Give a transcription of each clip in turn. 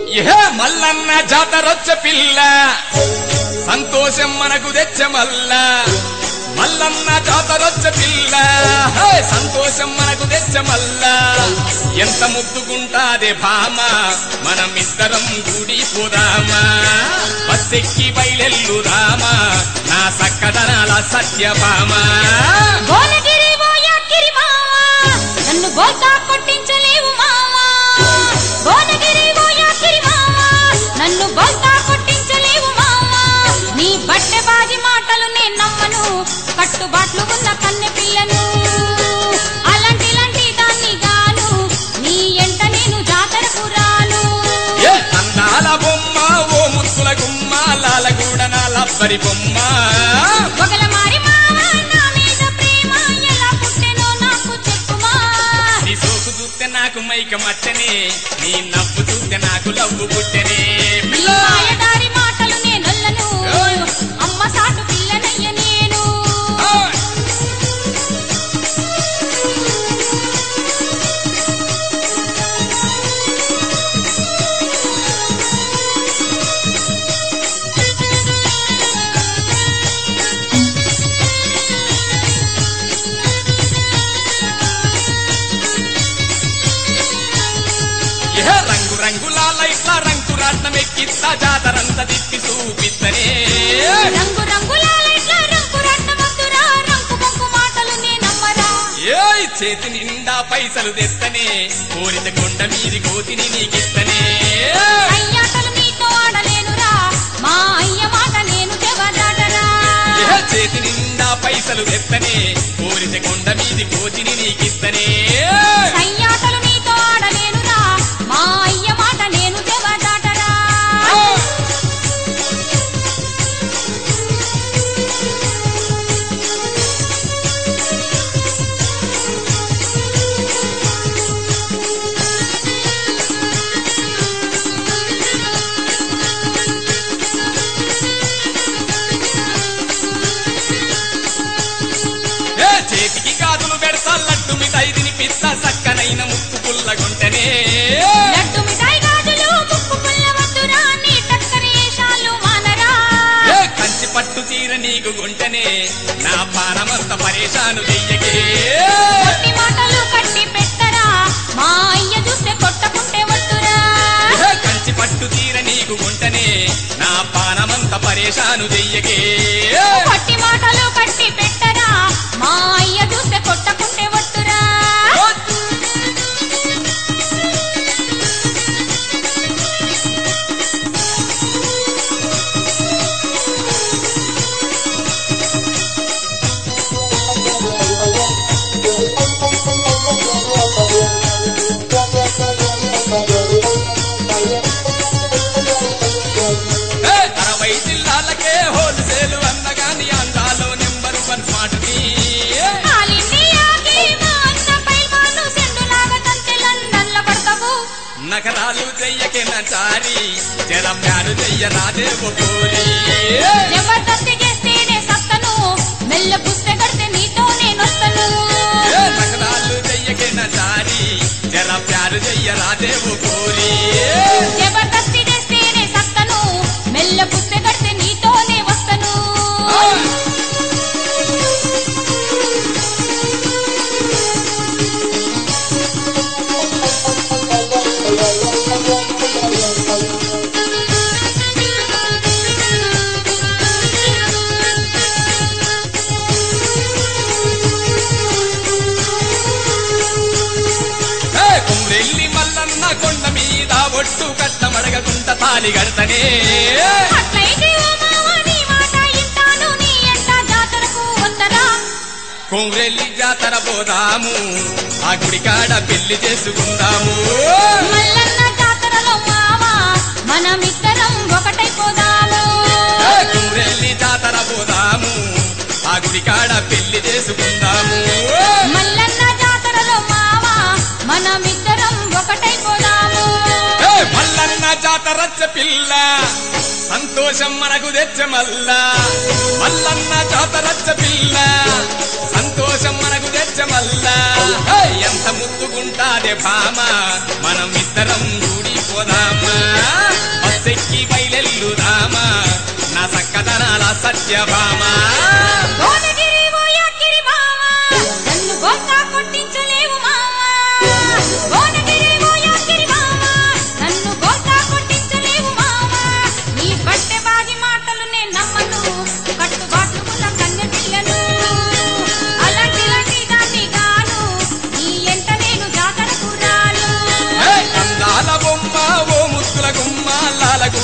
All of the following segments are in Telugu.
ఏ మల్లన్న జాతరొచ్చ పిల్ల సంతోషం మనకు తెచ్చ మల్ల మల్లన్న జాతరొచ్చ పిల్ల హే, సంతోషం మనకు తెచ్చ మల్ల ఎంత ముద్దుకుంటాదే భామ మనం ఇద్దరం గుడి పోదామా బస్సెక్కి బయలెల్లుదామా నా సక్కదనాల సత్యభామ భువనగిరి ఓ యాకిరి మావా నన్ను బోల్తా కొట్టించలేవు మావా భువనగిరి ఓ యాకిరి మావా నన్ను బోల్తా కొట్టించలేవు మావా నీ బట్టె బాజి మాటలు నేను నమ్మను కట్టుబాట్లు ఉన్న కన్నె పిల్లను అలాంటి ఇలాంటి దాన్ని గాను నీ ఎంట నేను జాతరకు రాను ఏ అందాల బొమ్మ ఓ ముత్తుల గుమ్మ లాలగూడ నా లబ్బరి బొమ్మ ఒకల మారి మావా నా మీద ప్రేమ ఎలా పుట్టెనో నాకు చెప్పుమా నీ సోకు చూస్తే నాకు మైక మచ్చనే నీ నవ్వు చూస్తే నాకు లవ్వు పుట్టెనే నీ మాయదారి మాటలు నేనొల్లను అమ్మ సాటు పిల్లనయ్య నేను ఓయ్! ఏ రంగు రంగుల లైట్ల రంగు రాట్నం ఎక్కిస్తా జాతరంతా తిప్పి చూపిస్తనే రంగు రంగుల లైట్ల రంగు రత్నమంతురా రంగు బొంకు మాటలు నేనమ్మరా ఏయ్ చేతి నిండా పైసలు తెస్తనే కోరిత కొండ మీది కోతిని నీకిస్తనే అయ్యాటలు నీతో ఆడలేనురా మా అయ్య మాట నేను జవదాటరా ఏ చేతి నిండా పైసలు తెస్తనే కోరిత కొండ మీది కోతిని నీకిస్తనే అయ్యాటలు నీతో ఆడలేనురా మా అయ్య మాట నేను జవదాటరా ఏ చేతికి గాజులు పెడతా లడ్డు మిఠాయి తినిపిస్తా సక్కనైన ముక్కు పుల్లగుంటనే లడ్డు మిఠాయి గాజులు ముక్కు పుల్ల వద్దురా నీ టక్కరి ఏషాలు మానరా ఏ కంచి పట్టు చీర నీకు గుంటనే నా పానమంత పరేషాను చెయ్యకే కొట్టి మాటలు కట్టి పెట్టరా మా అయ్య చూస్తే కొట్టకుంటే వద్దురా ఏ కంచి పట్టు చీర నీకు గుంటనే నా పానమంత పరేషాను చెయ్యకే కొట్టి మాటలు కట్టి పెట్టరా మా అయ్య చూస్తే కొట్టకుంటే వద్దురా ఏ అరవై జిల్లాలకే హోల్సేలు అన్నగాని అందాలో నెంబర్ వన్ స్మార్ట్ నీ ఆల్ ఇండియాకి మా అన్న పైల్వాను సెండులాగా తంతే లండన్ల పడతావు నగరాలు చెయ్యకే నచారి జర ప్యారు చెయ్య రాదేవు కోరి జబర్దస్తి చేస్తేనే సత్తను మెల్ల పుస్తే కడితే నీతో నేనొస్తను ఏ నగరాలు చెయ్యకే నచారి జర ప్యారు చెయ్య రాదేవు కోరి జబర్దస్తి చేస్తేనే సత్తను మెల్ల పుస్తే కడితే నీతోనే వస్తను ఏ కుమ్రెల్లి మల్లన్న కొండ మీద ఒట్టు కట్టమడగకుంట తాలి గడతనే అట్లయితే ఓ మావ నీ మాట ఇంటాను నీ ఎంట జాతరకు వద్దరా కుమ్రెల్లి జాతర పోదాము ఆ గుడికాడ పెళ్లి చేసుకుందాము మల్లన్న జాతరలో మావ మనమిద్దరం ఒకటైపోదాము ఏ కుమ్రెల్లి జాతర పోదాము ఆ గుడికాడ పెళ్లి చేసుకుందాము మల్లన్న జాతరలో మావ మనమిద్దరం ఒకటైపోదాము ఏ మల్లన్న జాతరచ్చ పిల్ల సంతోషం మనకు తెచ్చ మల్ల మల్లన్న జాతరచ్చ పిల్ల సంతోషం మనకు తెచ్చ మల్ల హే, ఎంత ముద్దుగుంటాదే భామ మనం ఇద్దరం కూడిపోదామా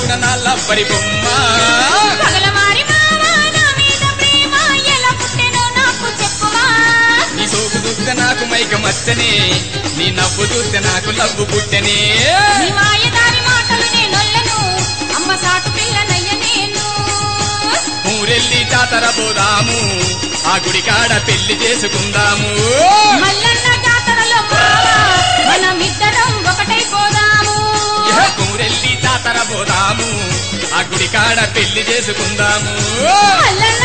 నవ్వున నా లబ్బరి బొమ్మ పగలమారి మావా నా మీద ప్రేమ ఎలా పుట్టెనో నాకు చెప్పుమా నీ సోపు చూస్తే నాకు మైక మచ్చనే నీ నవ్వు చూస్తే నాకు లవ్వు పుట్టెనే నీ మాయదారి మాటలు నేనొల్లను అమ్మ సాటు పిల్లనయ్య నేను ఊరెళ్ళి జాతర పోదాము ఆ గుడి కాడ పెళ్లి చేసుకుందాము మల్లన్న జాతరలో మావా మనమిద్దరం ఒకటైపోదాము ఇహ ఊరెళ్ళి జాతర పోదాము ఆ గుడి కాడ పెళ్లి చేసుకుందాము మల్లన్న